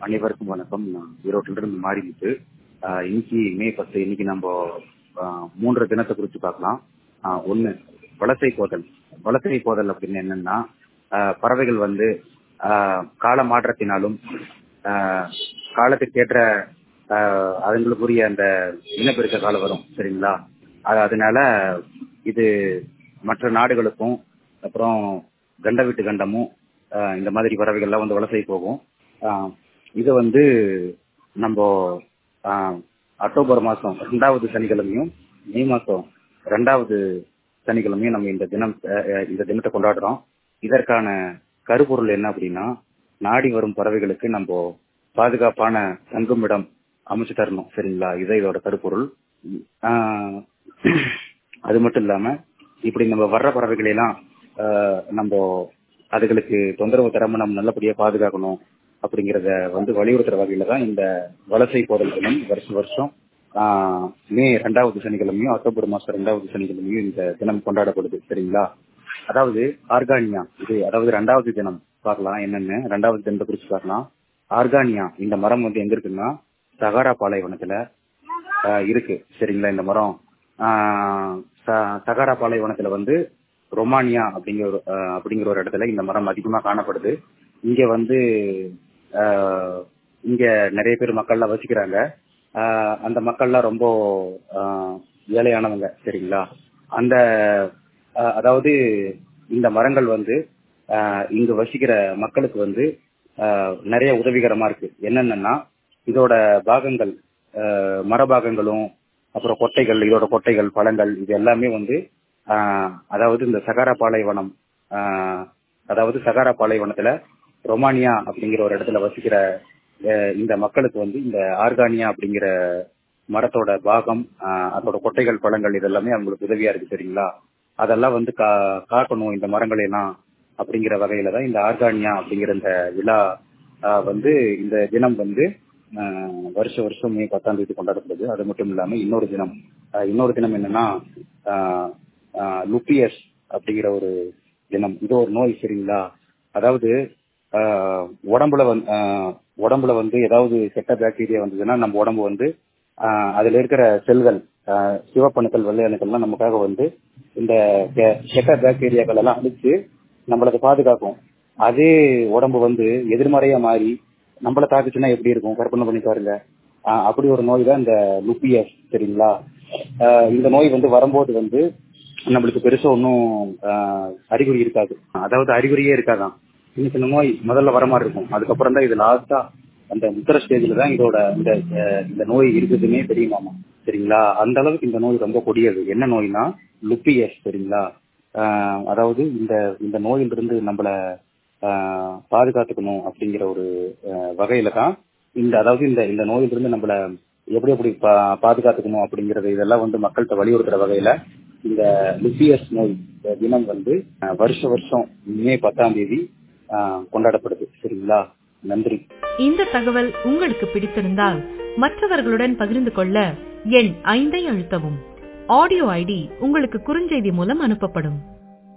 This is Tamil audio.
அனைவருக்கும் வணக்கம் நான் ஈரோட்டில இருந்து மாறிமுத்து ஆஹ் இன்னைக்கு மே பத்து இன்னைக்கு நம்ம ஆஹ் மூன்று தினத்தை குறித்து பார்க்கலாம் ஆஹ் ஒண்ணு வலசை போதல் வலசை போதல் அப்படின்னு என்னன்னா ஆஹ் பறவைகள் வந்து ஆஹ் கால மாற்றத்தினாலும் ஆஹ் காலத்துக்கேற்ற ஆஹ் அதுங்களுக்குரிய அந்த இனப்பெருக்க காலம் வரும் சரிங்களா அது அதனால இது மற்ற நாடுகளுக்கும் அப்புறம் கண்ட விட்டு கண்டமும் ஆஹ் இந்த மாதிரி பறவைகள்லாம் வந்து வலசை போகும் ஆஹ் இது வந்து நம்ம ஆஹ் அக்டோபர் மாசம் ரெண்டாவது சனிக்கிழமையும் மே மாசம் ரெண்டாவது சனிக்கிழமையும் நம்ம இந்த தினம் ஆஹ் ஆஹ் இந்த தினத்தை கொண்டாடுறோம் இதற்கான கருப்பொருள் என்ன அப்படின்னா நாடி வரும் பறவைகளுக்கு நம்ம பாதுகாப்பான தங்குமிடம் அமைச்சு தரணும் சரிங்களா இதை இதோட கருப்பொருள் ஆஹ் அது மட்டும் இல்லாம இப்படி நம்ம வர்ற பறவைகளை எல்லாம் ஆஹ் நம்ம அதுகளுக்கு தொந்தரவு தராம நம்ம நல்லபடியா பாதுகாக்கணும் அப்படிங்கறத வந்து வலியுறுத்துற வகையில தான் இந்த வலசை போதல் தினம் வருஷம் வருஷம் ஆஹ் மே ரெண்டாவது சனிக்கிழமையும் அக்டோபர் மாசம் ரெண்டாவது சனிக்கிழமையும் இந்த தினம் கொண்டாடப்படுது சரிங்களா அதாவது ஆர்கானியா இது அதாவது ரெண்டாவது தினம் பார்க்கலாம் என்னன்னு ரெண்டாவது தினத்தை குறிச்சு பார்க்கலாம் ஆர்கானியா இந்த மரம் வந்து எங்க இருக்குன்னா சகாரா பாலைவனத்துல ஆஹ் இருக்கு சரிங்களா இந்த மரம் ஆஹ் ச- சகாரா பாலைவனத்துல வந்து ரொமானியா அப்படிங்கிற ஒரு ஆஹ் அப்படிங்கிற ஒரு இடத்துல இந்த மரம் அதிகமா காணப்படுது இங்க வந்து ஆஹ் இங்க நிறைய பேர் மக்கள்லாம் வசிக்கிறாங்க ஆஹ் அந்த மக்கள்லாம் ரொம்ப ஆஹ் ஏழையானவங்க சரிங்களா அந்த ஆஹ் அதாவது இந்த மரங்கள் வந்து ஆஹ் இங்கு வசிக்கிற மக்களுக்கு வந்து ஆஹ் நிறைய உதவிகரமா இருக்கு என்னென்னா இதோட பாகங்கள் ஆஹ் மரபாகங்களும் அப்புறம் கொட்டைகள் இதோட கொட்டைகள் பழங்கள் இது எல்லாமே வந்து ஆஹ் அதாவது இந்த சகாரா பாலைவனம் ஆஹ் அதாவது சகாரா பாலைவனத்துல ரொமானியா அப்படிங்கிற ஒரு இடத்துல வசிக்கிற ஆஹ் இந்த மக்களுக்கு வந்து இந்த ஆர்கானியா அப்படிங்கிற மரத்தோட பாகம் ஆஹ் அதோட கொட்டைகள் பழங்கள் இதெல்லாமே அவங்களுக்கு உதவியா இருக்கு சரிங்களா அதெல்லாம் வந்து கா காக்கணும் இந்த மரங்களை எல்லாம் அப்படிங்கிற வகையில தான் இந்த ஆர்கானியா அப்படிங்கிற இந்த விழா ஆஹ் வந்து இந்த தினம் வந்து ஆஹ் வருஷ வருஷம் மே பத்தாம் தேதி கொண்டாடப்படுது அது மட்டும் இல்லாம இன்னொரு தினம் ஆஹ் இன்னொரு தினம் என்னன்னா ஆஹ் ஆஹ் லுப்பியஸ் அப்படிங்கிற ஒரு தினம் இது ஒரு நோய் சரிங்களா அதாவது ஆஹ் உடம்புல வந்து ஆஹ் உடம்புல வந்து ஏதாவது கெட்ட பாக்டீரியா வந்ததுன்னா நம்ம உடம்பு வந்து ஆஹ் அதுல இருக்கிற செல்கள் ஆஹ் சிவப்பணுக்கள் வெள்ளை அணுக்கள்லாம் நமக்காக வந்து இந்த கெ- கெட்ட பாக்டீரியாக்கள் எல்லாம் அழிச்சு நம்மளது பாதுகாக்கும் அதே உடம்பு வந்து எதிர்மறையா மாறி நம்மள தாக்குச்சுன்னா எப்படி இருக்கும் கற்பனை பண்ணி பாருங்க ஆஹ் அப்படி ஒரு நோய் தான் இந்த லுப்பியஸ் சரிங்களா ஆஹ் இந்த நோய் வந்து வரும்போது வந்து நம்மளுக்கு பெருசா ஒன்றும் அறிகுறி இருக்காது அதாவது அறிகுறியே இருக்காதான் சின்ன சின்ன நோய் முதல்ல வர மாதிரி இருக்கும் அதுக்கப்புறம் தான் இது லாஸ்டா அந்த முத்திர ஸ்டேஜ்ல தான் இதோட இந்த அஹ், இந்த நோய் இருக்குதுன்னே தெரியுமாமா சரிங்களா அந்த அளவுக்கு இந்த நோய் ரொம்ப கொடியது என்ன நோய்னா லுப்பியஸ் சரிங்களா ஆஹ், அதாவது இந்த இந்த நோயிலிருந்து நம்மள ஆஹ், பாதுகாத்துக்கணும் அப்படிங்கிற ஒரு ஆஹ், வகையில தான் இந்த அதாவது இந்த இந்த நோயிலிருந்து நம்மள எப்படி எப்படி பா- பாதுகாத்துக்கணும் அப்படிங்கறது இதெல்லாம் வந்து மக்கள்கிட்ட வலியுறுத்துற வகையில இந்த லுப்பியஸ் நோய் தினம் வந்து ஆஹ், வருஷ வருஷம் மே பத்தாம் தேதி ஆஹ், கொண்டாடப்படுது சரிங்களா நன்றி இந்த தகவல் உங்களுக்கு பிடித்திருந்தால் மற்றவர்களுடன் பகிர்ந்து கொள்ள எண் ஐந்தை அழுத்தவும் ஆடியோ ஐடி உங்களுக்கு குறுஞ்செய்தி மூலம் அனுப்பப்படும்